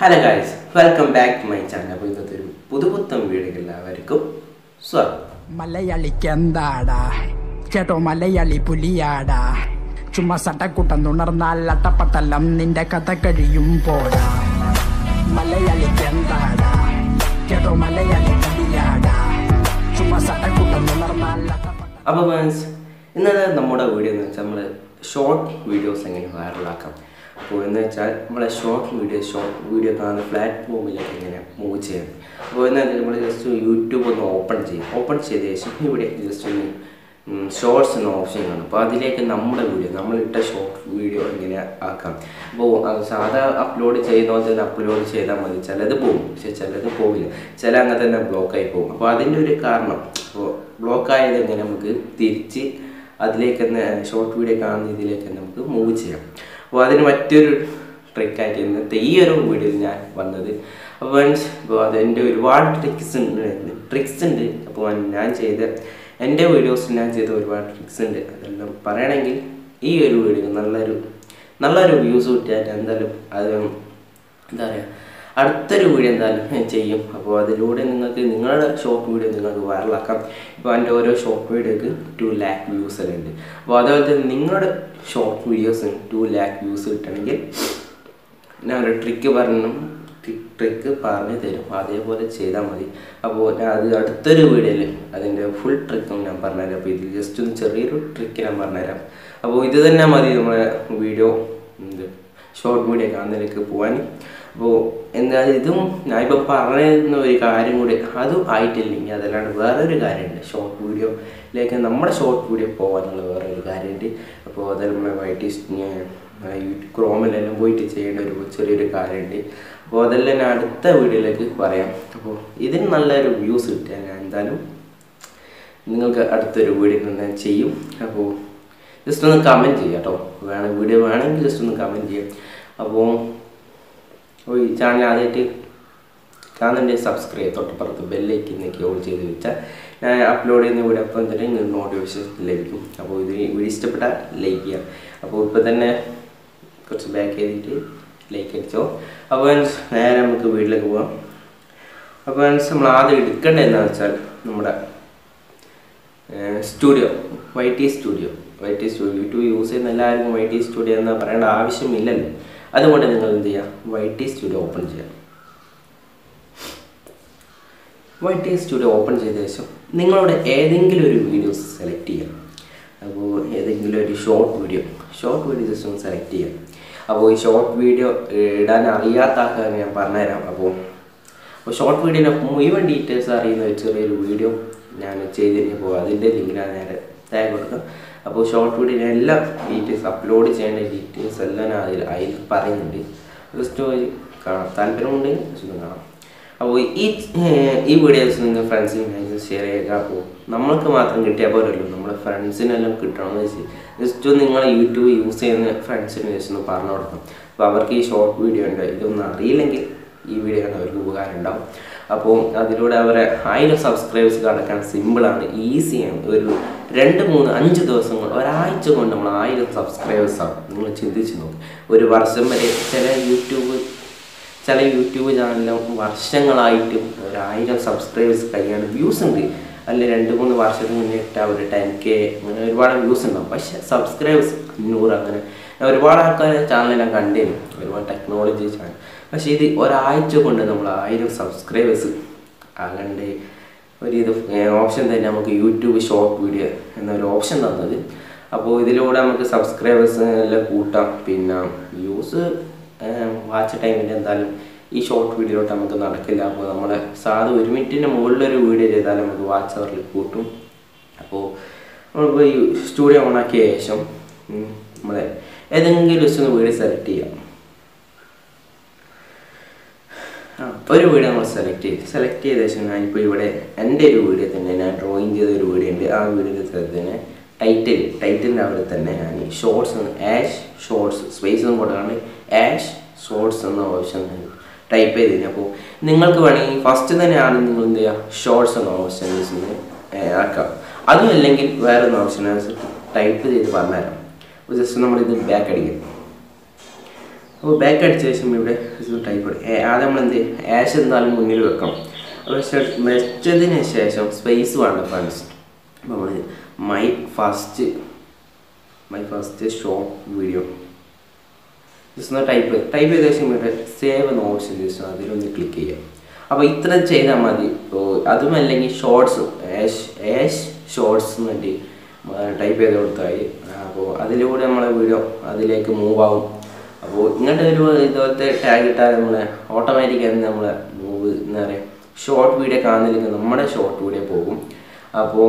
Hello guys welcome back to my channel അപ്പോൾ ഇന്നത്തെ ഒരു പുതുപുത്തൻ വീഡിയോക്ക് എല്ലാവർക്കും സ്വാഗതം മലയാളിക്ക് എന്താടാ കേട്ടോ മലയാളി പുലിയാടാ ചുമ്മാ സട്ടക്കുട്ടം തുണർന്നാൽ അട്ടപ്പട്ടലം നിന്റെ കഥ കഴിയും പോടാ മലയാളിക്ക് എന്താടാ കേട്ടോ മലയാളി പുലിയാടാ ചുമ്മാ സട്ടക്കുട്ടം തുണർന്നാൽ അട്ടപ്പട്ടലം അപ്പോൾ മീൻസ് ഇന്നത്തെ നമ്മുടെ വീഡിയോ എന്ന് വെച്ചാൽ നമ്മൾ ഷോർട്ട് വീഡിയോസ് എങ്ങനെ വൈറലാക്കാം അപ്പോൾ എന്ന് വെച്ചാൽ നമ്മളെ ഷോർട്ട് വീഡിയോ ഷോർട്ട് വീഡിയോ കാണുന്ന പ്ലാറ്റ്ഫോമിലേക്ക് എങ്ങനെ മൂവ് ചെയ്യാം അപ്പോൾ എന്ന് വെച്ചാൽ നമ്മൾ ജസ്റ്റ് യൂട്യൂബ് ഒന്ന് ഓപ്പൺ ചെയ്യും ഓപ്പൺ ചെയ്ത ശേഷം ഇവിടെ ജസ്റ്റ് ഒന്ന് ഷോർട്സ് എന്ന ഓപ്ഷൻ കാണും അപ്പോൾ അതിലേക്ക് നമ്മുടെ വീഡിയോ നമ്മളിട്ട ഷോർട്ട് വീഡിയോ എങ്ങനെ ആക്കാം അപ്പോൾ അത് സാധാ അപ്ലോഡ് ചെയ്യുന്ന പോലെ തന്നെ അപ്ലോഡ് ചെയ്താൽ മതി ചിലത് പോകും പക്ഷെ ചിലത് പോവില്ല ചില അങ്ങനെ തന്നെ ബ്ലോക്കായി പോകും അപ്പോൾ അതിൻ്റെ ഒരു കാരണം അപ്പോൾ ബ്ലോക്കായത് എങ്ങനെ നമുക്ക് തിരിച്ച് അതിലേക്ക് തന്നെ ഷോർട്ട് വീഡിയോ കാണുന്ന ഇതിലേക്ക് തന്നെ നമുക്ക് മൂവ് ചെയ്യാം അപ്പോൾ അതിന് മറ്റൊരു ട്രിക്കായിട്ട് ഇന്നത്തെ ഈ ഒരു വീഡിയോയിൽ ഞാൻ വന്നത് അപ്പോൾ മീൻസ് ഇപ്പോൾ അതെൻ്റെ ഒരുപാട് ട്രിക്സ് ഉണ്ട് ട്രിക്സ് ഉണ്ട് അപ്പോൾ ഞാൻ ചെയ്ത എൻ്റെ വീഡിയോസിൽ ഞാൻ ചെയ്ത ഒരുപാട് ട്രിക്സ് ഉണ്ട് അതെല്ലാം പറയണമെങ്കിൽ ഈ ഒരു വീഡിയോ നല്ലൊരു നല്ലൊരു വ്യൂസ് കിട്ടിയാൽ എന്തായാലും അത് എന്താ പറയുക അടുത്തൊരു വീഡിയോ എന്തായാലും ഞാൻ ചെയ്യും അപ്പോൾ അതിലൂടെ നിങ്ങൾക്ക് നിങ്ങളുടെ ഷോർട്ട് വീഡിയോ നിങ്ങൾക്ക് വൈറലാക്കാം ഇപ്പോൾ എൻ്റെ ഓരോ ഷോർട്ട് വീഡിയോക്ക് ടു ലാക്ക് വ്യൂസ് എല്ലാം ഉണ്ട് അപ്പോൾ അതേപോലെ തന്നെ നിങ്ങളുടെ ഷോർട്ട് വീഡിയോസിന് ടു ലാക്ക് വ്യൂസ് കിട്ടണമെങ്കിൽ ഞാൻ ഒരു ട്രിക്ക് പറഞ്ഞു ട്രിക്ക് പറഞ്ഞു തരും അതേപോലെ ചെയ്താൽ മതി അപ്പോൾ ഞാൻ അത് അടുത്തൊരു വീഡിയോയിൽ അതിൻ്റെ ഫുൾ ട്രിക്കും ഞാൻ പറഞ്ഞുതരാം അപ്പോൾ ഇതിൽ ജസ്റ്റ് ഒന്ന് ചെറിയൊരു ട്രിക്ക് ഞാൻ പറഞ്ഞുതരാം അപ്പോൾ ഇത് തന്നെ മതി നമ്മുടെ വീഡിയോ എന്ത് ഷോർട്ട് വീഡിയോ കാണുന്നതിലേക്ക് പോകാൻ അപ്പോൾ എന്തായാലും ഇതും ഞാൻ ഇപ്പോൾ പറയുന്ന ഒരു കാര്യം കൂടി അതും ആയിട്ടില്ലെങ്കിൽ അതല്ലാണ്ട് വേറൊരു കാര്യമുണ്ട് ഷോർട്ട് വീഡിയോയിലേക്ക് നമ്മുടെ ഷോർട്ട് വീഡിയോ പോകാനുള്ള വേറൊരു കാര്യമുണ്ട് അപ്പോൾ അത് നമ്മുടെ വൈറ്റ് ക്രോമിലെല്ലാം പോയിട്ട് ചെയ്യേണ്ട ഒരു ചെറിയൊരു കാര്യമുണ്ട് അപ്പോൾ അതെല്ലാം ഞാൻ അടുത്ത വീഡിയോയിലേക്ക് പറയാം അപ്പോൾ ഇതിന് നല്ലൊരു വ്യൂസ് കിട്ടിയാൽ ഞാൻ എന്തായാലും നിങ്ങൾക്ക് അടുത്തൊരു വീഡിയോ ഞാൻ ചെയ്യും അപ്പോൾ ജസ്റ്റ് ഒന്ന് കമൻറ്റ് ചെയ്യാം കേട്ടോ വേണം വീഡിയോ വേണമെങ്കിൽ ജസ്റ്റ് ഒന്ന് കമൻറ്റ് ചെയ്യാം അപ്പോൾ അപ്പോൾ ഈ ചാനൽ ആദ്യമായിട്ട് കാണുന്നുണ്ടെങ്കിൽ സബ്സ്ക്രൈബ് തൊട്ടപ്പുറത്ത് ബെല്ലൈക്ക് നിൽക്കി ഓൺ ചെയ്ത് വെച്ചാൽ ഞാൻ അപ്ലോഡ് ചെയ്യുന്ന വീഡിയോ അപ്പം തന്നെ നിങ്ങൾക്ക് നോട്ടിഫിക്കേഷൻ ലഭിക്കും അപ്പോൾ ഇത് വീഡിയോ ഇഷ്ടപ്പെട്ടാൽ ലൈക്ക് ചെയ്യാം അപ്പോൾ ഇപ്പോൾ തന്നെ കുറച്ച് ബാക്ക് ചെയ്തിട്ട് ലൈക്ക് അടിച്ചോ അപ്പോൾ നേരെ നമുക്ക് വീട്ടിലേക്ക് പോകാം അപ്പോൾ നമ്മൾ ആദ്യം എടുക്കേണ്ടത് എന്താണെന്ന് വെച്ചാൽ നമ്മുടെ studio Y T studio Y T studio YouTube use ചെയ്യുന്ന എല്ലാവർക്കും വൈ ടി സ്റ്റുഡിയോ എന്ന് പറയേണ്ട ആവശ്യമില്ലല്ലോ അതുകൊണ്ട് നിങ്ങൾ എന്ത് ചെയ്യുക വൈ ടി സ്റ്റുഡിയോ ഓപ്പൺ ചെയ്യുക വൈ ടി സ്റ്റുഡിയോ ഓപ്പൺ ചെയ്ത ശേഷം നിങ്ങളുടെ ഏതെങ്കിലും ഒരു വീഡിയോസ് സെലക്ട് ചെയ്യാം അപ്പോൾ ഏതെങ്കിലും ഒരു short video short video just ഒന്ന് സെലക്ട് ചെയ്യാം അപ്പോൾ ഈ ഷോർട്ട് വീഡിയോ ഇടാൻ അറിയാത്ത ആൾക്കാർ ഞാൻ പറഞ്ഞുതരാം അപ്പോൾ അപ്പോൾ ഷോർട്ട് വീഡിയോയുടെ മുഴുവൻ ഡീറ്റെയിൽസ് അറിയുന്ന ഒരു ചെറിയൊരു വീഡിയോ ഞാൻ ചെയ്തിരിപ്പോൾ അതിൻ്റെ ലിങ്ക് ഞാൻ നേരെ താഴെ കൊടുക്കാം അപ്പോൾ ഷോർട്ട് വീഡിയോ എല്ലാ ഡീറ്റെയിൽസ് അപ്ലോഡ് ചെയ്യേണ്ട ഡീറ്റെയിൽസ് എല്ലാം ഞാൻ അതിൽ അതിൽ പറയുന്നുണ്ട് ജസ്റ്റ് പോയി കാണാം താല്പര്യമുണ്ടെങ്കിൽ ജസ്റ്റ് ഒന്ന് കാണാം അപ്പോൾ ഈ ഈ വീഡിയോസ് നിങ്ങൾ ഫ്രണ്ട്സിന് ഷെയർ ചെയ്യുക അപ്പോൾ നമ്മൾക്ക് മാത്രം കിട്ടിയാൽ പോരല്ലോ നമ്മുടെ ഫ്രണ്ട്സിനെല്ലാം കിട്ടണമെന്ന് വെച്ച് ജസ്റ്റ് ഒന്ന് നിങ്ങൾ യൂട്യൂബ് യൂസ് ചെയ്യുന്ന ഫ്രണ്ട്സിന് ജസ്റ്റ് ഒന്ന് പറഞ്ഞു കൊടുക്കാം അപ്പോൾ അവർക്ക് ഈ ഷോർട്ട് വീഡിയോ ഉണ്ട് ഇതൊന്നും അറിയില്ലെങ്കിൽ ഈ വീഡിയോ കണ്ട് അവർക്ക് ഉപകാരം ഉണ്ടാവും അപ്പോൾ അതിലൂടെ അവരെ ആയിരം സബ്സ്ക്രൈബേഴ്സ് കടക്കാൻ സിമ്പിളാണ് ഈസിയാണ് ഒരു രണ്ട് മൂന്ന് അഞ്ച് ദിവസം കൊണ്ട് ഒരാഴ്ച കൊണ്ട് നമ്മൾ ആയിരം സബ്സ്ക്രൈബേഴ്സ് ആവും നിങ്ങൾ ചിന്തിച്ച് നോക്കും ഒരു വർഷം വരെ ചില യൂട്യൂബ് ചില യൂട്യൂബ് ചാനലും വർഷങ്ങളായിട്ടും ഒരായിരം സബ്സ്ക്രൈബേഴ്സ് കഴിയാണ് വ്യൂസ് ഉണ്ട് അല്ലെ രണ്ട് മൂന്ന് വർഷത്തിന് മുന്നേ ഇട്ട ഒരു ടെൻ കെ അങ്ങനെ ഒരുപാട് വ്യൂസ് ഉണ്ടാവും പക്ഷേ സബ്സ്ക്രൈബേഴ്സ് അഞ്ഞൂറ് അങ്ങനെ ഒരുപാട് ആൾക്കാർ ചാനൽ ഞാൻ കണ്ടിരുന്നു ഒരുപാട് ടെക്നോളജി ചാനൽ പക്ഷേ ഇത് ഒരാഴ്ച കൊണ്ട് നമ്മൾ ആയിരം സബ്സ്ക്രൈബേഴ്സ് ആകണ്ടേ ഒരു ഇത് ഓപ്ഷൻ തന്നെ നമുക്ക് യൂട്യൂബ് ഷോർട്ട് വീഡിയോ എന്നൊരു ഓപ്ഷൻ തന്നത് അപ്പോൾ ഇതിലൂടെ നമുക്ക് സബ്സ്ക്രൈബേഴ്സ് എല്ലാം കൂട്ടാം പിന്നെ വ്യൂസ് വാച്ച് ടൈമിൻ്റെ എന്തായാലും ഈ ഷോർട്ട് വീഡിയോയിലോട്ട് നമുക്ക് നടക്കില്ല അപ്പോൾ നമ്മുടെ സാധാ ഒരു മിനിറ്റിൻ്റെ മുകളിലൊരു വീഡിയോ ചെയ്താൽ നമുക്ക് വാച്ച് അവറിൽ കൂട്ടും അപ്പോൾ നമ്മളിപ്പോൾ ഈ സ്റ്റുഡിയോ ഓണാക്കിയ ശേഷം നമ്മളെ ഏതെങ്കിലും ദിവസം വീഡിയോ സെലക്ട് ചെയ്യാം ആ ഒരു വീഡിയോ നമ്മൾ സെലക്ട് ചെയ്ത് സെലക്ട് ചെയ്ത ശേഷം ഞാനിപ്പോൾ ഇവിടെ എൻ്റെ ഒരു വീഡിയോ തന്നെ ഞാൻ ഡ്രോയിങ് ചെയ്ത ഒരു വീഡിയോ ഉണ്ട് ആ വീഡിയോയിൽ തന്നെ ടൈറ്റിൽ ടൈറ്റിലിൻ്റെ അവിടെ തന്നെ ഞാൻ ഷോർട്സ് ആഷ് ഷോർട്സ് സ്പേസ് ഒന്നും കൊടുക്കാണ്ട് ആഷ് ഷോർട്സ് എന്ന ഓപ്ഷൻ ടൈപ്പ് ചെയ്ത് കഴിഞ്ഞാൽ അപ്പോൾ നിങ്ങൾക്ക് വേണമെങ്കിൽ ഫസ്റ്റ് തന്നെയാണ് നിങ്ങൾ എന്ത് ചെയ്യുക ഷോർട്സ് എന്ന ഓപ്ഷൻ ആക്കാം അതും അല്ലെങ്കിൽ വേറെ ഒരു ഓപ്ഷൻ ടൈപ്പ് ചെയ്ത് പറഞ്ഞുതരാം അപ്പോൾ ജസ്റ്റ് നമ്മളിത് ബാക്ക് അടിക്കും അപ്പോൾ ബാക്ക് അടിച്ച ശേഷം ഇവിടെ ടൈപ്പ് ആദ്യം നമ്മൾ എന്ത് ആഷ് എന്തായാലും മുന്നിൽ വെക്കണം അപ്പോൾ വെച്ചതിന് ശേഷം സ്പേസ് വേണ്ട ഫ്രണ്ട്സ് അപ്പോൾ നമ്മൾ my first my first short video just ഒന്ന് ടൈപ്പ് ടൈപ്പ് ചെയ്ത ശേഷം ഇവിടെ സേവ് എന്ന ഓപ്ഷൻ ജസ്റ്റ് അതിലൊന്ന് ക്ലിക്ക് ചെയ്യാം അപ്പോൾ ഇത്ര ചെയ്താൽ മതി ഇപ്പോൾ അതുമല്ലെങ്കിൽ ഷോർട്സ് ആഷ് ആഷ് ഷോർട്സ് എന്നിട്ട് ടൈപ്പ് ചെയ്ത് കൊടുത്താൽ അപ്പോൾ അതിലൂടെ നമ്മളെ വീഡിയോ അതിലേക്ക് മൂവ് ആവും അപ്പോൾ ഇങ്ങനത്തെ ഒരു ഇതുപോലത്തെ ടാഗ് ഇട്ടാൽ നമ്മൾ ഓട്ടോമാറ്റിക്കായി നമ്മളെ മൂവ് എന്താ പറയുക ഷോർട്ട് വീഡിയോ കാണുന്നതിലേക്ക് നമ്മുടെ ഷോർട്ട് വീഡിയോ പോകും അപ്പോൾ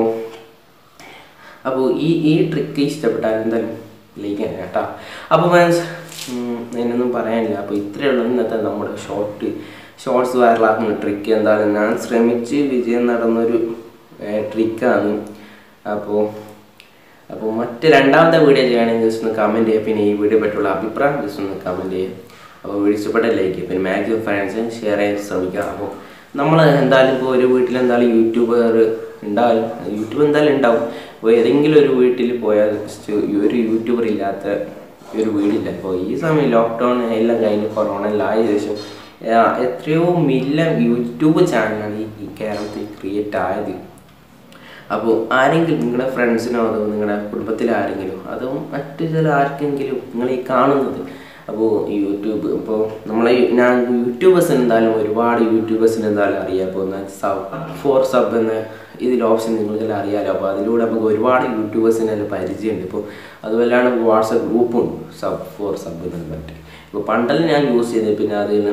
അപ്പോൾ ഈ ഈ ട്രിക്ക് ഇഷ്ടപ്പെട്ടാൽ എന്തായാലും ലൈക്ക് ചെയ്യാൻ കേട്ടോ അപ്പോൾ മീൻസ് അതിനൊന്നും പറയാനില്ല അപ്പോൾ ഇത്രയേ ഉള്ളൂ ഇന്നത്തെ നമ്മുടെ ഷോർട്ട് ഷോർട്സ് വൈറലാക്കുന്ന ട്രിക്ക് എന്തായാലും ഞാൻ ശ്രമിച്ച് വിജയം നടന്നൊരു ട്രിക്കാണ് അപ്പോൾ അപ്പോൾ മറ്റ് രണ്ടാമത്തെ വീഡിയോ ചെയ്യുകയാണെങ്കിൽ ജസ്റ്റ് ഒന്ന് കമൻറ്റ് ചെയ്യുക പിന്നെ ഈ വീഡിയോ പറ്റിയുള്ള അഭിപ്രായം ജസ്റ്റ് ഒന്ന് കമൻറ്റ് ചെയ്യുക അപ്പോൾ വീഡിയോ ഇഷ്ടപ്പെട്ട ലൈക്ക് പിന്നെ മാക്സിമം ഫ്രണ്ട്സിന് ഷെയർ ചെയ്യാൻ ശ്രമിക്കുക അപ്പോൾ നമ്മൾ എന്തായാലും ഇപ്പോൾ ഒരു വീട്ടിൽ എന്തായാലും യൂട്യൂബർ ഉണ്ടാവും യൂട്യൂബ് എന്തായാലും ഉണ്ടാവും അപ്പോൾ ഏതെങ്കിലും ഒരു വീട്ടിൽ പോയാൽ just ഒരു യൂട്യൂബർ ഇല്ലാത്ത ഒരു വീടില്ല അപ്പോൾ ഈ സമയം ലോക്ക്ഡൗൺ എല്ലാം കഴിഞ്ഞ് കൊറോണ എല്ലാം ആയ ശേഷം ആ, എത്രയോ മില്യൺ യൂട്യൂബ് ചാനലാണ് ഈ ഈ കേരളത്തിൽ ക്രിയേറ്റ് ആയത് അപ്പോൾ ആരെങ്കിലും നിങ്ങളുടെ ഫ്രണ്ട്സിനോ അതോ നിങ്ങളുടെ കുടുംബത്തിലെ ആരെങ്കിലും അതോ മറ്റു ചില ആർക്കെങ്കിലും നിങ്ങൾ ഈ കാണുന്നത് അപ്പോൾ യൂട്യൂബ് ഇപ്പോൾ നമ്മളെ ഈ- ഞാൻ യൂട്യൂബേഴ്സിന് എന്തായാലും ഒരുപാട് യൂട്യൂബേഴ്സിന് എന്തായാലും അറിയാം അപ്പോൾ സബ് ഫോർ സബ് എന്ന ഇതിൽ ഓപ്ഷൻ നിങ്ങൾക്കെല്ലാം അറിയാമല്ലോ അപ്പോൾ അതിലൂടെ നമുക്ക് ഒരുപാട് യൂട്യൂബേഴ്സിനെല്ലാം പരിചയമുണ്ട് ഇപ്പോൾ അതുപോലെയാണ് വാട്സപ്പ് ഗ്രൂപ്പും സബ് ഫോർ സബ് എന്ന് പറഞ്ഞിട്ട് ഇപ്പോൾ പണ്ടെല്ലാം ഞാൻ യൂസ് ചെയ്തത് പിന്നെ അതിൽ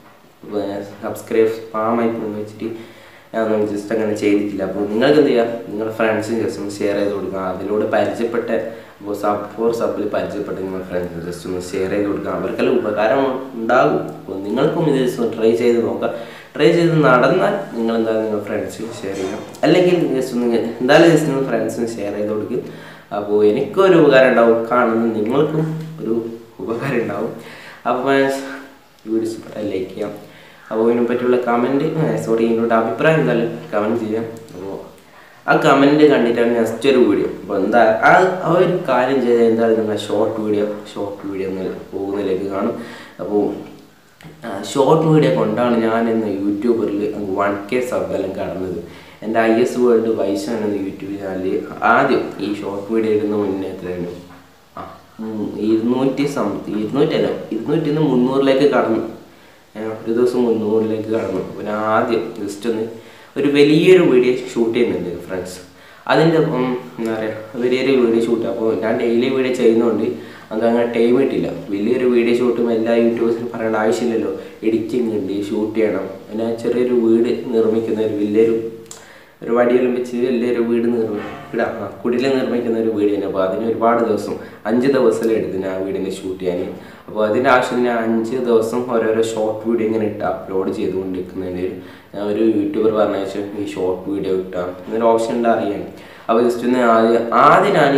സബ്സ്ക്രൈബ് സ്പാമായി പോയി വെച്ചിട്ട് ഞാനൊന്നും ജസ്റ്റ് അങ്ങനെ ചെയ്തിട്ടില്ല അപ്പോൾ നിങ്ങൾക്ക് എന്ത് ചെയ്യാം നിങ്ങളുടെ ഫ്രണ്ട്സിന് ജസ്റ്റ് ഒന്ന് ഷെയർ ചെയ്ത് കൊടുക്കുക അതിലൂടെ പരിചയപ്പെട്ട ഇപ്പോൾ സബ് ഫോർ സബിൽ പരിചയപ്പെട്ട നിങ്ങളുടെ ഫ്രണ്ട്സിന് ജസ്റ്റ് ഒന്ന് ഷെയർ ചെയ്ത് കൊടുക്കുക അവർക്കെല്ലാം ഉപകാരം ഉണ്ടാകും അപ്പോൾ നിങ്ങൾക്കും ഇത് ജസ്റ്റ് ഒന്ന് ട്രൈ ചെയ്ത് നോക്കാം ട്രൈ ചെയ്ത് നടന്നാൽ നിങ്ങൾ എന്തായാലും നിങ്ങളുടെ ഫ്രണ്ട്സിന് ഷെയർ ചെയ്യാം അല്ലെങ്കിൽ ജസ്റ്റ് ഒന്ന് എന്തായാലും ജസ്റ്റ് നിങ്ങൾ ഫ്രണ്ട്സിന് ഷെയർ ചെയ്ത് കൊടുക്കും അപ്പോൾ എനിക്കും ഒരു ഉപകാരം ഉണ്ടാവും കാണുന്ന നിങ്ങൾക്കും ഒരു ഉപകാരം ഉണ്ടാവും അപ്പോൾ വീഡിയോ ഇഷ്ടപ്പെട്ടാൽ ലൈക്ക് ചെയ്യാം അപ്പോൾ ഇതിനെ പറ്റിയുള്ള കമൻറ്റ് സോറി ഇതിനോട് അഭിപ്രായം എന്തായാലും കമൻറ്റ് ചെയ്യാം അപ്പോൾ ആ കമൻറ്റ് കണ്ടിട്ടാണ് നെക്സ്റ്റ് ഒരു വീഡിയോ അപ്പോൾ എന്താ ആ ആ ഒരു കാര്യം ചെയ്താൽ എന്തായാലും നിങ്ങൾ ഷോർട്ട് വീഡിയോ ഷോർട്ട് വീഡിയോ എന്ന് പോകുന്നതിലേക്ക് കാണും അപ്പോൾ ഷോർട്ട് വീഡിയോ കൊണ്ടാണ് ഞാൻ ഇന്ന് യൂട്യൂബറിൽ വൺ കെ സബെല്ലാം കടന്നത് എൻ്റെ ഐ എസ് വേൾഡ് വൈശാൻ എന്ന യൂട്യൂബ് ചാനലിൽ ആദ്യം ഈ ഷോർട്ട് വീഡിയോ ഇടുന്ന മുന്നേ എത്രയാണ് ആ ഉം, ഇരുന്നൂറ്റി സം ഇരുന്നൂറ്റല്ല ഇരുന്നൂറ്റി നിന്ന് മുന്നൂറിലേക്ക് കടന്നു ഞാൻ ഒരു ദിവസം മുന്നൂറിലേക്ക് കടന്നു അപ്പോൾ ഞാൻ ആദ്യം ജസ്റ്റ് ഒന്ന് ഒരു വലിയൊരു വീഡിയോ ഷൂട്ട് ചെയ്യുന്നുണ്ട് ഫ്രണ്ട്സ് അതിൻ്റെ ഉം, എന്താ പറയുക വലിയൊരു വീഡിയോ ഷൂട്ട് അപ്പോൾ ഞാൻ ഡെയിലി വീഡിയോ ചെയ്യുന്നതുകൊണ്ട് നമുക്ക് അങ്ങനെ ടൈം കിട്ടില്ല വലിയൊരു വീഡിയോ ഷൂട്ടും എല്ലാ യൂട്യൂബേഴ്സിനും പറയേണ്ട ആവശ്യമില്ലല്ലോ എഡിറ്റിംഗ് ഉണ്ട് ഷൂട്ട് ചെയ്യണം പിന്നെ ചെറിയൊരു വീട് നിർമ്മിക്കുന്ന ഒരു വലിയൊരു ഒരു വടിയെല്ലാം വെച്ച് വലിയൊരു വീട് നിർമ്മി ഇടാ ആ കുടിൽ നിർമ്മിക്കുന്ന ഒരു വീട് തന്നെ അപ്പോൾ അതിന് ഒരുപാട് ദിവസം അഞ്ച് ദിവസം എടുത്തു ഞാൻ ആ വീടിനെ ഷൂട്ട് ചെയ്യാൻ അപ്പോൾ അതിൻ്റെ ആവശ്യത്തിന് ഞാൻ അഞ്ച് ദിവസം ഓരോരോ ഷോർട്ട് വീഡിയോ ഇങ്ങനെ ഇട്ട് അപ്ലോഡ് ചെയ്തുകൊണ്ടിരിക്കുന്നതിന് ഞാൻ ഒരു യൂട്യൂബർ പറഞ്ഞ ശേഷം ഈ ഷോർട്ട് വീഡിയോ ഇട്ടാം എന്നൊരു ഓപ്ഷൻ ഉണ്ട് അറിയാൻ അപ്പോൾ ജസ്റ്റ് ഒന്ന് ആദ്യം ആദ്യം ഞാൻ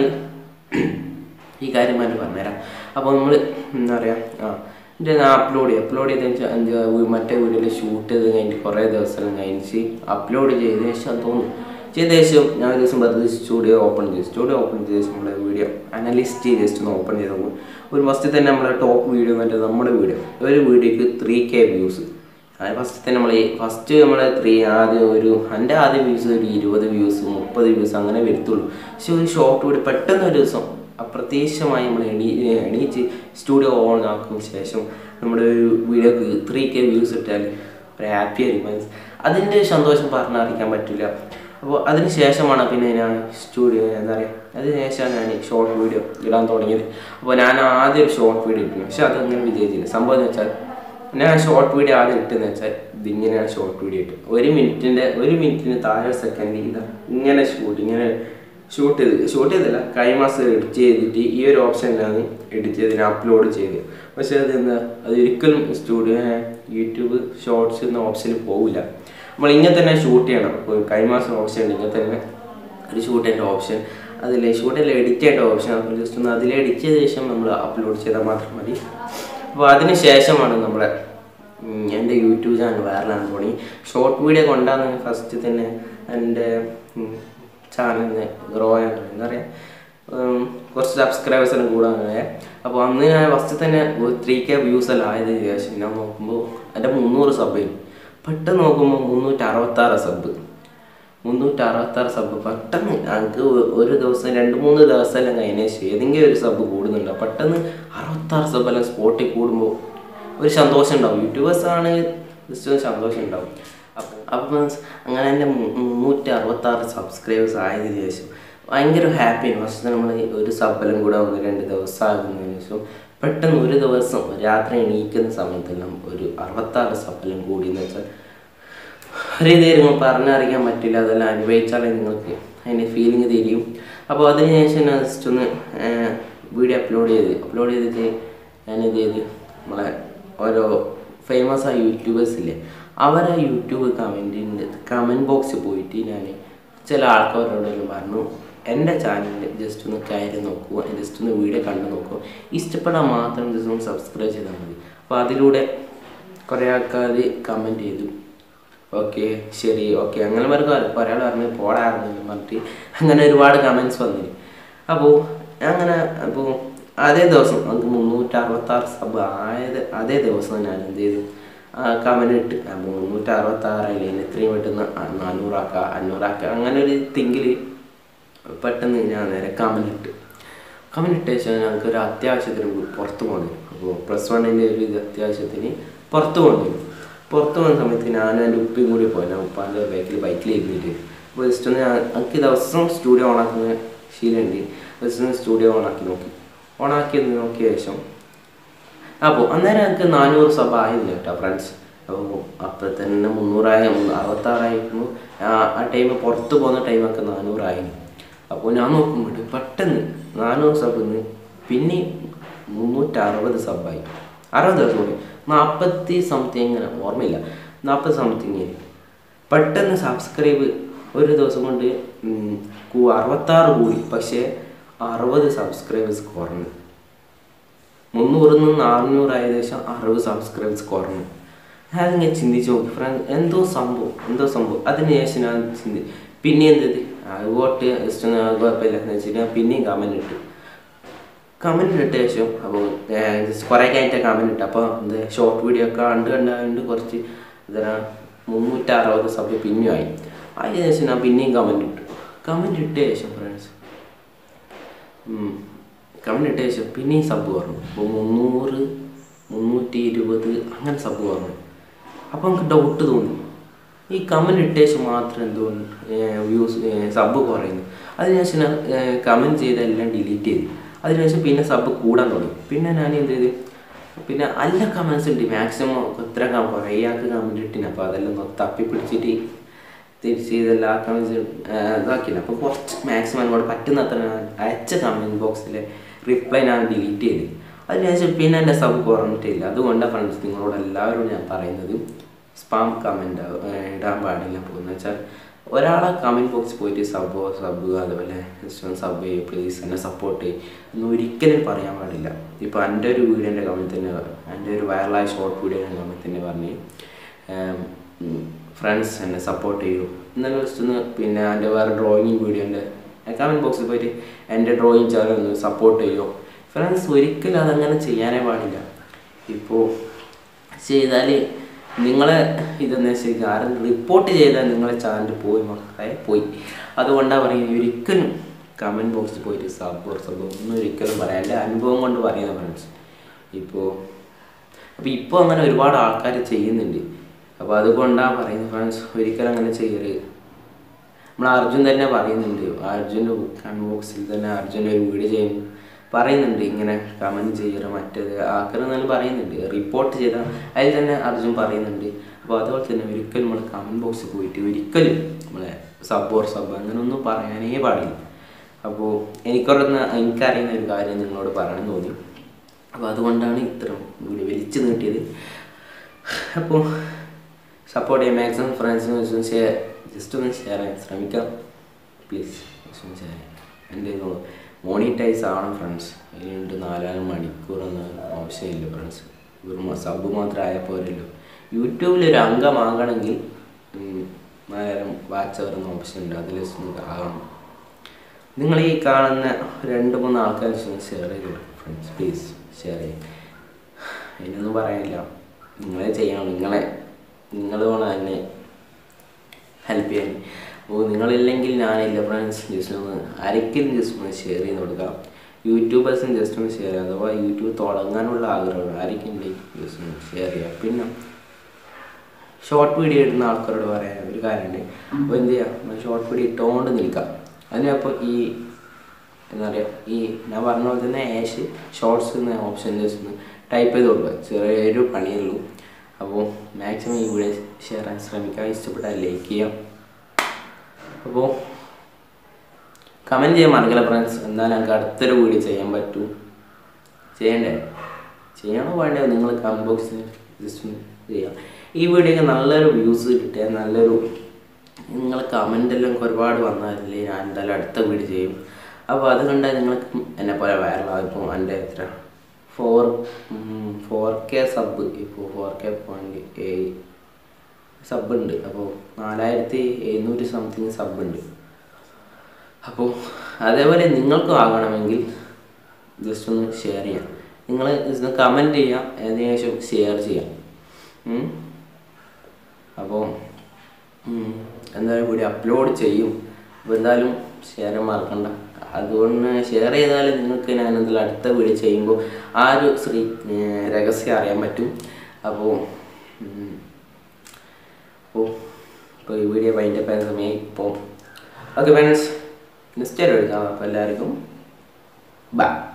ഈ കാര്യം ഞാൻ പറഞ്ഞുതരാം അപ്പോൾ നമ്മൾ എന്താ പറയുക ആ എൻ്റെ അപ്ലോഡ് ചെയ്യും അപ്ലോഡ് ചെയ്തതിന് ശേഷം അഞ്ച് വീ- മറ്റേ വീഡിയോയിൽ ഷൂട്ട് ചെയ്ത് കഴിഞ്ഞിട്ട് കുറേ ദിവസം കഴിഞ്ഞ് അപ്ലോഡ് ചെയ്തതിന് ശേഷം തോന്നുന്നു ചെയ്ത ശേഷം ഞാൻ ഒരു ദിവസം വെറുതെ സ്റ്റുഡിയോ ഓപ്പൺ ചെയ്തു സ്റ്റുഡിയോ ഓപ്പൺ ചെയ്ത ശേഷം നമ്മളെ വീഡിയോ അനലിസ്റ്റ് ജസ്റ്റ് ഒന്ന് ഓപ്പൺ ചെയ്ത് നോക്കും ഒരു ഫസ്റ്റ് തന്നെ നമ്മളെ ടോപ്പ് വീഡിയോ മറ്റേ നമ്മുടെ വീഡിയോ ഒരു വീഡിയോക്ക് ത്രീ കെ വ്യൂസ് അത് ഫസ്റ്റ് തന്നെ നമ്മൾ ഫസ്റ്റ് നമ്മൾ ത്രീ ആദ്യം ഒരു എൻ്റെ ആദ്യം വ്യൂസ് ഒരു ഇരുപത് വ്യൂസ് മുപ്പത് വ്യൂസ് അങ്ങനെ വരത്തുള്ളൂ പക്ഷെ ഒരു ഷോർട്ട് വീഡിയോ പെട്ടെന്ന് ഒരു ദിവസം അപ്രത്യക്ഷമായി നമ്മൾ എണീ എണീച്ച് സ്റ്റുഡിയോ ഓൺ ആക്കിയ ശേഷം നമ്മുടെ ഒരു വീഡിയോക്ക് ത്രീ കെ വ്യൂസ് ഇട്ടാൽ ഒരു ഹാപ്പി ആയിരിക്കും മീൻസ് അതിൻ്റെ സന്തോഷം പറഞ്ഞറിയിക്കാൻ പറ്റില്ല അപ്പോൾ അതിന് ശേഷമാണ് പിന്നെ ഞാൻ സ്റ്റുഡിയോ എന്താ പറയുക അതിന് ശേഷമാണ് ഞാൻ ഷോർട്ട് വീഡിയോ ഇടാൻ തുടങ്ങിയത് അപ്പോൾ ഞാൻ ആദ്യം ഒരു ഷോർട്ട് വീഡിയോ ഇട്ടിരുന്നു പക്ഷെ അതങ്ങനെ വിജയിച്ചില്ല സംഭവം എന്ന് വെച്ചാൽ ഞാൻ ഷോർട്ട് വീഡിയോ ആദ്യം ഇട്ടെന്ന് വെച്ചാൽ ഇതിങ്ങനെയാണ് ഷോർട്ട് വീഡിയോ ഇട്ട് ഒരു മിനിറ്റിൻ്റെ ഒരു മിനിറ്റിന് താഴെ സെക്കൻഡ് ഇതാ ഇങ്ങനെ ഷൂട്ട് ഇങ്ങനെ ഷൂട്ട് ചെയ്ത് ഷൂട്ട് ചെയ്തില്ല കൈമാസം എഡിറ്റ് ചെയ്തിട്ട് ഈ ഒരു ഓപ്ഷനിലാണ് എഡിറ്റ് ചെയ്ത് ഞാൻ അപ്ലോഡ് ചെയ്ത് പക്ഷേ അത് എന്താ അത് ഒരിക്കലും സ്റ്റുഡിയോ യൂട്യൂബ് ഷോർട്സ് എന്ന ഓപ്ഷനിൽ പോവില്ല നമ്മൾ ഇങ്ങനെ തന്നെ ഷൂട്ട് ചെയ്യണം ഇപ്പോൾ കൈമാസം ഓപ്ഷൻ ഉണ്ട് ഇങ്ങനെ തന്നെ ഒരു ഷൂട്ട് ചെയ്യേണ്ട ഓപ്ഷൻ അതിൽ ഷൂട്ടിൽ എഡിറ്റ് ചെയ്യേണ്ട ഓപ്ഷൻ അപ്പോൾ ജസ്റ്റ് ഒന്ന് അതിൽ എഡിറ്റ് ചെയ്ത ശേഷം നമ്മൾ അപ്ലോഡ് ചെയ്താൽ മാത്രം മതി അപ്പോൾ അതിന് ശേഷമാണ് നമ്മുടെ ഉം, എൻ്റെ യൂട്യൂബ് ചാനൽ വൈറലാണ് തുടങ്ങി ഷോർട്ട് വീഡിയോ കൊണ്ടാണ് ഫസ്റ്റ് തന്നെ എൻ്റെ ചാനലിന് ഗ്രോ ചെയ്യാൻ എന്താ പറയുക ഉം, കുറച്ച് സബ്സ്ക്രൈബേഴ്സ് എല്ലാം കൂടാൻ അപ്പോൾ അന്ന് ഞാൻ ഫസ്റ്റ് തന്നെ ത്രീ കെ വ്യൂസ് എല്ലാം ആയതിനു ശേഷം ഞാൻ നോക്കുമ്പോൾ എൻ്റെ മുന്നൂറ് സബ് പെട്ടെന്ന് നോക്കുമ്പോൾ മുന്നൂറ്റി അറുപത്താറ് സബ് മുന്നൂറ്റി അറുപത്താറ് സബ് പെട്ടെന്ന് ഞങ്ങൾക്ക് ഒരു ദിവസം രണ്ട് മൂന്ന് ദിവസം എല്ലാം കഴിഞ്ഞ ശേഷം ഏതെങ്കിലും ഒരു സബ് കൂടുന്നുണ്ട് പെട്ടെന്ന് അറുപത്താറ് സബ് എല്ലാം സ്പോട്ടിൽ കൂടുമ്പോൾ ഒരു സന്തോഷം ഉണ്ടാവും യൂട്യൂബേഴ്സ് ആണ് ജസ്റ്റ് ഒരു സന്തോഷം ഉണ്ടാവും അപ്പം അപ്പം അങ്ങനെ എൻ്റെ മുന്നൂറ്റി അറുപത്താറ് സബ്സ്ക്രൈബേഴ്സ് ആയതിനു ശേഷം ഭയങ്കര ഹാപ്പിയാണ് ഫസ്റ്റ് നമ്മൾ ഒരു സബ്ബെല്ലാം കൂടെ ഒന്ന് രണ്ട് ദിവസം ആകുന്നതിന് ശേഷം പെട്ടെന്ന് ഒരു ദിവസം രാത്രി എണീക്കുന്ന സമയത്തെല്ലാം ഒരു അറുപത്താറ് സബ്ബെല്ലാം കൂടി എന്ന് വെച്ചാൽ ഒരു ഇത് നിങ്ങൾ പറഞ്ഞറിയിക്കാൻ പറ്റില്ല അതെല്ലാം അനുഭവിച്ചാലേ നിങ്ങൾക്ക് അതിൻ്റെ ഫീലിംഗ് തിരിയും അപ്പോൾ അതിന് ശേഷം ഞാൻ ജസ്റ്റ് ഒന്ന് വീഡിയോ അപ്ലോഡ് ചെയ്ത് അപ്ലോഡ് ചെയ്തിട്ട് ഞാനിത് ചെയ്ത് നമ്മളെ ഓരോ ഫേമസ് ആയ യൂട്യൂബേഴ്സ് ഇല്ലേ അവരെ യൂട്യൂബ് കമൻറ്റിൻ്റെ കമൻറ്റ് ബോക്സിൽ പോയിട്ട് ഞാൻ ചില ആൾക്കാരോടെല്ലാം പറഞ്ഞു എൻ്റെ ചാനലിൽ ജസ്റ്റ് ഒന്ന് കയറി നോക്കുക ജസ്റ്റ് ഒന്ന് വീഡിയോ കണ്ടു നോക്കുക ഇഷ്ടപ്പെടാൻ മാത്രം ജസ്റ്റ് ഒന്ന് സബ്സ്ക്രൈബ് ചെയ്താൽ മതി അപ്പോൾ അതിലൂടെ കുറേ ആൾക്കാർ കമൻറ്റ് ചെയ്തു ഓക്കെ ശരി ഓക്കെ അങ്ങനെ പറഞ്ഞ ഒരാൾ പറഞ്ഞു പോടാറുണ്ട് പറഞ്ഞിട്ട് അങ്ങനെ ഒരുപാട് കമൻസ് വന്നിന് അപ്പോൾ അങ്ങനെ അപ്പോൾ അതേ ദിവസം നമുക്ക് മുന്നൂറ്റി അറുപത്താറ് സബ് ആയത് അതേ ദിവസം ഞാൻ എന്ത് ചെയ്തു കമൻറ്റ് ഇട്ട് അപ്പോൾ മുന്നൂറ്റി അറുപത്താറായില്ലേ ഇനി ഇത്രയും പെട്ടെന്ന് നാനൂറാക്കുക അഞ്ഞൂറാക്കുക അങ്ങനെ ഒരു തിങ്കിൽ പെട്ടെന്ന് ഞാൻ നേരെ കമൻറ്റ് ഇട്ട് കമൻറ്റ് ഇട്ട ശേഷം ഞങ്ങൾക്ക് ഒരു അത്യാവശ്യത്തിന് പുറത്ത് പോകണം അപ്പോൾ പ്ലസ് വണ്ണിൻ്റെ ഒരു ഇത് അത്യാവശ്യത്തിന് പുറത്ത് പോകണം പുറത്ത് പോകുന്ന സമയത്ത് ഞാനും എൻ്റെ ഉപ്പയും കൂടി പോയി ഞാൻ ഉപ്പാൻ്റെ ബാക്കിൽ ബൈക്കിൽ ഇരുന്നിട്ട് അപ്പോൾ ജസ്റ്റ് ഒന്ന് ഞാൻ എനിക്ക് ദിവസം സ്റ്റുഡിയോ ഓണാക്കുന്ന ശീലമുണ്ട് ജസ്റ്റ് ഒന്ന് സ്റ്റുഡിയോ ഓണാക്കി നോക്കി ഓണാക്കി നോക്കിയ ശേഷം അപ്പോൾ അന്നേരം എനിക്ക് നാനൂറ് സഭ ആയില്ല കേട്ടോ ഫ്രണ്ട്സ് അപ്പോൾ അപ്പോൾ തന്നെ മുന്നൂറായ അറുപത്താറായിരുന്നു ആ ടൈം പുറത്ത് പോകുന്ന ടൈമൊക്കെ നാനൂറായിരുന്നു അപ്പോൾ ഞാൻ നോക്കുമ്പോൾ പെട്ടെന്ന് നാനൂറ് സബിന്ന് പിന്നെ മുന്നൂറ്റി അറുപത് സബായി അറുപത് സോറി നാൽപ്പത്തി സംതിങ് ഇങ്ങനെ ഓർമ്മയില്ല നാൽപ്പത് സംതിങ് പെട്ടെന്ന് സബ്സ്ക്രൈബ് ഒരു ദിവസം കൊണ്ട് ഉം, കൂ- അറുപത്താറ് കൂടി പക്ഷേ അറുപത് സബ്സ്ക്രൈബേഴ്സ് കുറഞ്ഞു മുന്നൂറിൽ നിന്ന് നാനൂറ് ഏകദേശം അറുപത് സബ്സ്ക്രൈബേഴ്സ് കുറഞ്ഞു ഞാനിങ്ങനെ ചിന്തിച്ച് നോക്കി ഫ്രണ്ട് എന്തോ സംഭവം എന്തോ സംഭവം അതിന് ശേഷം ഞാൻ ചിന്തി പിന്നെ എന്തത് അതുപോട്ട് ജസ്റ്റ് ഒന്ന് കുഴപ്പമില്ല എന്ന് വെച്ചിട്ട് ഞാൻ പിന്നെയും കമൻറ്റ് ഇട്ടു കമൻറ്റ് ഇട്ട ശേഷം അപ്പോൾ ജസ്റ്റ് കുറേ കഴിഞ്ഞിട്ട് കമൻറ്റ് ഇട്ടു അപ്പോൾ എന്ത് ഷോർട്ട് വീഡിയോ ഒക്കെ കണ്ട് കണ്ടുകൊണ്ട് കുറച്ച് എന്താ മുന്നൂറ്റി അറുപത് സബ് പിന്നെയും ആയി അതിന് ശേഷം ഞാൻ പിന്നെയും കമൻറ്റ് ഇട്ടു കമൻറ്റ് ഇട്ട ശേഷം ഫ്രണ്ട്സ് കമൻറ്റ് ഇട്ട ശേഷം പിന്നെയും സബ് കുറഞ്ഞു അപ്പോൾ മുന്നൂറ് മുന്നൂറ്റി ഇരുപത് അങ്ങനെ സബ് കുറഞ്ഞു അപ്പോൾ നമുക്ക് ഡൗട്ട് തോന്നി ഈ കമൻറ്റ് ഇട്ട ശേഷം മാത്രം എന്തുകൊണ്ട് വ്യൂസ് സബ് കുറയുന്നു അതിനുശേഷം ഞാൻ കമൻറ്റ് ചെയ്ത എല്ലാം ഡിലീറ്റ് ചെയ്തു അതിനുശേഷം പിന്നെ സബ് കൂടാൻ തുടങ്ങി പിന്നെ ഞാൻ എന്ത് ചെയ്തു പിന്നെ നല്ല കമൻസ് ഉണ്ട് മാക്സിമം എത്ര കുറേ ആൾക്ക് കമൻറ്റ് ഇട്ടിന് അപ്പോൾ അതെല്ലാം ഒന്ന് തപ്പി പിടിച്ചിട്ട് തിരിച്ച് ഇതെല്ലാം കമൻസ് ഇതാക്കിയില്ല അപ്പോൾ കുറച്ച് മാക്സിമം എന്നോട് പറ്റുന്നത്ര ഞാൻ അയച്ച കമൻറ്റ് ബോക്സിലെ റിപ്ലൈ ഞാൻ ഡിലീറ്റ് ചെയ്ത് അതിനുശേഷം പിന്നെ എൻ്റെ സബ് കുറഞ്ഞിട്ടില്ല അതുകൊണ്ടാണ് ഫ്രണ്ട്സ് നിങ്ങളോട് എല്ലാവരോടും ഞാൻ പറയുന്നത് സ്പാം കമൻറ്റ് ഇടാൻ പാടില്ല അപ്പോൾ എന്ന് വെച്ചാൽ ഒരാളെ കമൻറ്റ് ബോക്സിൽ പോയിട്ട് സബോ സബ് അതുപോലെ സബ് ചെയ്യും പ്ലീസ് എന്നെ സപ്പോർട്ട് ചെയ്യും എന്ന് ഒരിക്കലും പറയാൻ പാടില്ല ഇപ്പോൾ എൻ്റെ ഒരു വീഡിയോൻ്റെ കമൻറ്റ് തന്നെ എൻ്റെ ഒരു വൈറലായ ഷോർട്ട് വീഡിയോൻ്റെ കമൻറ്റ് തന്നെ പറഞ്ഞ് ഫ്രണ്ട്സ് എന്നെ സപ്പോർട്ട് ചെയ്യൂ എന്നാലും ജസ്റ്റ് ഒന്ന് പിന്നെ എൻ്റെ വേറെ ഡ്രോയിങ് വീഡിയോൻ്റെ കമൻറ്റ് ബോക്സിൽ പോയിട്ട് എൻ്റെ ഡ്രോയിങ് ചാനൽ ഒന്ന് സപ്പോർട്ട് ചെയ്യുമോ ഫ്രണ്ട്സ് ഒരിക്കലും അതങ്ങനെ ചെയ്യാനേ പാടില്ല ഇപ്പോൾ ചെയ്താൽ നിങ്ങളെ ഇതെന്ന് വെച്ചാൽ ആരും റിപ്പോർട്ട് ചെയ്താൽ നിങ്ങളെ ചാനൽ പോയി മക്കളെ പോയി അതുകൊണ്ടാണ് പറയുന്നത് ഒരിക്കലും കമൻറ്റ് ബോക്സിൽ പോയിട്ട് സബ് സബ് ഒന്നും ഒരിക്കലും പറയാം എൻ്റെ അനുഭവം കൊണ്ട് പറയുന്ന ഫ്രണ്ട്സ് ഇപ്പോൾ അപ്പോൾ ഇപ്പോൾ അങ്ങനെ ഒരുപാട് ആൾക്കാർ ചെയ്യുന്നുണ്ട് അപ്പോൾ അതുകൊണ്ടാണ് പറയുന്നത് ഫ്രണ്ട്സ് ഒരിക്കലും അങ്ങനെ ചെയ്യരുത് നമ്മൾ അർജുൻ തന്നെ പറയുന്നുണ്ട് അർജുൻ്റെ കമൻറ്റ് ബോക്സിൽ തന്നെ അർജുൻ ഒരു വീഡിയോ ചെയ്യുന്നു പറയുന്നുണ്ട് ഇങ്ങനെ കമൻറ്റ് ചെയ്യണം മറ്റേത് ആക്കണമെന്നാലും പറയുന്നുണ്ട് റിപ്പോർട്ട് ചെയ്താൽ അതിൽ തന്നെ അർജുൻ പറയുന്നുണ്ട് അപ്പോൾ അതുപോലെ തന്നെ ഒരിക്കലും നമ്മൾ കമൻറ്റ് ബോക്സിൽ പോയിട്ട് ഒരിക്കലും നമ്മളെ സബ് ഓർ സബ് അങ്ങനെ ഒന്നും പറയാനേ പാടില്ല അപ്പോൾ എനിക്കൊരെന്ന് എനിക്കറിയുന്ന ഒരു കാര്യം നിങ്ങളോട് പറയണം തോന്നി അപ്പോൾ അതുകൊണ്ടാണ് ഇത്രയും വീഡിയോ വലിച്ചു നീട്ടിയത് അപ്പോൾ സപ്പോർട്ട് ചെയ്യാൻ മാക്സിമം ഫ്രണ്ട്സിന് വെച്ച് ഷെയർ ജസ്റ്റ് ഒന്ന് ഷെയർ ചെയ്യാൻ ശ്രമിക്കാം പ്ലീസ് ജസ്റ്റ് ഒന്ന് ഷെയർ ചെയ്യാം എൻ്റെ മോണിറ്റൈസ് ആവണം ഫ്രണ്ട്സ് അതിനുണ്ട് നാലാല് മണിക്കൂറൊന്നും ആവശ്യമില്ല ഫ്രണ്ട്സ് വെറും സബ് മാത്രം ആയാൽ പോരല്ലോ യൂട്യൂബിൽ ഒരു അംഗമാകണമെങ്കിൽ നാലായിരം വാച്ച് അവർ ഓപ്ഷൻ ഉണ്ട് അതിൽ ആകണം നിങ്ങൾ ഈ കാണുന്ന രണ്ട് മൂന്ന് ആൾക്കാർ ഷെയർ ചെയ്തു ഫ്രണ്ട്സ് പ്ലീസ് ഷെയർ ചെയ്യും അതിനൊന്നും പറയാനില്ല നിങ്ങളെ ചെയ്യണം നിങ്ങളെ നിങ്ങൾ വേണം എന്നെ ഹെൽപ്പ് ചെയ്യാൻ അപ്പോൾ നിങ്ങളില്ലെങ്കിൽ ഞാനില്ല ഫ്രണ്ട്സ് ജസ്റ്റ് ഒന്ന് ആരെങ്കിലും ജസ്റ്റ് ഒന്ന് ഷെയർ ചെയ്ത് കൊടുക്കാം യൂട്യൂബേഴ്സും ജസ്റ്റ് ഒന്ന് ഷെയർ ചെയ്യാം അഥവാ യൂട്യൂബ് തുടങ്ങാനുള്ള ആഗ്രഹമാണ് ആരെങ്കിലും ഉണ്ടെങ്കിൽ ജസ്റ്റ് ഒന്ന് ഷെയർ ചെയ്യാം പിന്നെ ഷോർട്ട് വീഡിയോ ഇടുന്ന ആൾക്കാരോട് പറയാൻ ഒരു കാര്യമുണ്ട് അപ്പോൾ എന്ത് ചെയ്യുക ഷോർട്ട് വീഡിയോ ഇട്ടുകൊണ്ട് നിൽക്കാം അതിനപ്പോൾ ഈ എന്താ പറയുക ഈ ഞാൻ പറഞ്ഞ പോലെ തന്നെ ആഷ് ഷോർട്സ് എന്ന ഓപ്ഷൻ ജസ്റ്റ് ഒന്ന് ടൈപ്പ് ചെയ്ത് കൊടുക്കുക ചെറിയൊരു പണിയേ ഉള്ളൂ അപ്പോൾ മാക്സിമം ഈ വീഡിയോ ഷെയർ ചെയ്യാൻ ശ്രമിക്കാം ഇഷ്ടപ്പെട്ടാൽ ലൈക്ക് ചെയ്യാം അപ്പോൾ കമൻറ്റ് ചെയ്യാൻ മറക്കില്ല ഫ്രണ്ട്സ് എന്നാലും എനിക്ക് അടുത്തൊരു വീഡിയോ ചെയ്യാൻ പറ്റൂ ചെയ്യണ്ടേ ചെയ്യണോ വേണ്ടേ നിങ്ങൾ കമൻറ്റ് ബോക്സിൽ ജസ്റ്റ് ചെയ്യാം ഈ വീഡിയോക്ക് നല്ലൊരു വ്യൂസ് കിട്ടിയാൽ നല്ലൊരു നിങ്ങൾ കമൻ്റ് എല്ലാം ഒരുപാട് വന്നാലേ ഞാൻ എന്തായാലും അടുത്ത വീഡിയോ ചെയ്യും അപ്പോൾ അത് കണ്ടാൽ നിങ്ങൾക്ക് എന്നെ പോലെ വൈറലാകും ഇപ്പോൾ എൻ്റെ എത്ര ഫോർ ഫോർ കെ സബ് ഇപ്പോൾ ഫോർ കെ പോയിൻറ്റ് ഏഴ് സബ് ഉണ്ട് അപ്പോൾ നാലായിരത്തി എഴുന്നൂറ്റി സംതിങ് സബ് ഉണ്ട് അപ്പോൾ അതേപോലെ നിങ്ങൾക്കും ആകണമെങ്കിൽ ജസ്റ്റ് ഒന്ന് ഷെയർ ചെയ്യാം നിങ്ങൾ ജസ്റ്റ് കമൻറ്റ് ചെയ്യാം ഏകദേശം ഷെയർ ചെയ്യാം ഉം. അപ്പോൾ ഉം, എന്തായാലും കൂടി അപ്ലോഡ് ചെയ്യും അപ്പോൾ എന്തായാലും ഷെയർ മറക്കണ്ട അതുകൊണ്ട് ഷെയർ ചെയ്താൽ നിങ്ങൾക്ക് ഞാൻ എന്തായാലും അടുത്ത വീഡിയോ ചെയ്യുമ്പോൾ ആ ഒരു ശ്രീ ഏർ, രഹസ്യം അറിയാൻ പറ്റും അപ്പോൾ ഉം, അപ്പോൾ ഇപ്പോൾ ഈ വീഡിയോ വൈൻഡ് അപ്പ് ആയ സമയം ഇപ്പോൾ ഓക്കെ ഫ്രണ്ട്സ് നെക്സ്റ്റ് എടുക്കാം അപ്പോൾ എല്ലാവർക്കും ബൈ